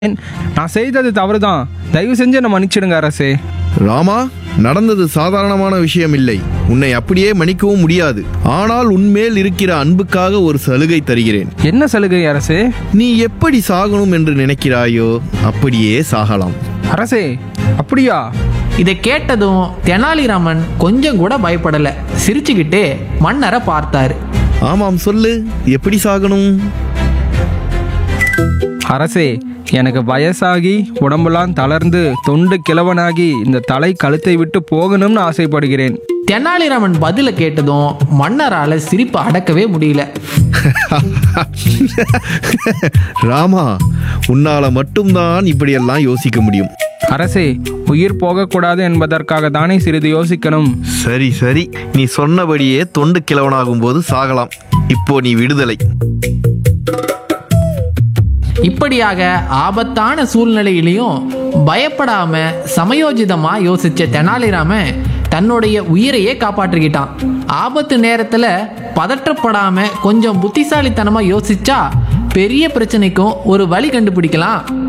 நான் செய்தது தவறுதான் தயவு செஞ்சு என்னை மன்னிச்சிடுங்க அரசே ராமா நடந்தது சாதாரணமான விஷயம் இல்லை உன்னை அப்படியே மன்னிக்கவும் முடியாது ஆனால் உன்மேல் இருக்கிற அன்புக்காக ஒரு சலுகை தருகிறேன் என்ன சலுகை அரசே நீ எப்படி சாகணும் என்று நினைக்கிறாயோ அப்படியே சாகலாம் அரசே அப்படியா இதை கேட்டதும் தெனாலிராமன் கொஞ்சம் கூட பயப்படல சிரிச்சுக்கிட்டே மன்னரை பார்த்தாரு ஆமாம் சொல்லு எப்படி சாகணும் அரசே எனக்கு வயசாகி உடம்பெல்லாம் தளர்ந்து தொண்டு கிழவனாகி இந்த தலை கழுத்தை விட்டு போகணும்னு ஆசைப்படுகிறேன் தெனாலிராமன் பதிலை கேட்டதும் மன்னரால சிரிப்பு அடக்கவே முடியல ராமா உன்னால மட்டும்தான் இப்படியெல்லாம் யோசிக்க முடியும் அரசே உயிர் போகக்கூடாது என்பதற்காக தானே சிறிது யோசிக்கணும் சரி சரி நீ சொன்னபடியே தொண்டு கிழவனாகும் போது சாகலாம் இப்போ நீ விடுதலை இப்படியாக ஆபத்தான சூழ்நிலையிலையும் பயப்படாம சமயோஜிதமா யோசிச்ச தெனாலிராமன் தன்னுடைய உயிரையே காப்பாற்றிக்கிட்டான் ஆபத்து நேரத்துல பதற்றப்படாம கொஞ்சம் புத்திசாலித்தனமா யோசிச்சா பெரிய பிரச்சனைக்கும் ஒரு வழி கண்டுபிடிக்கலாம்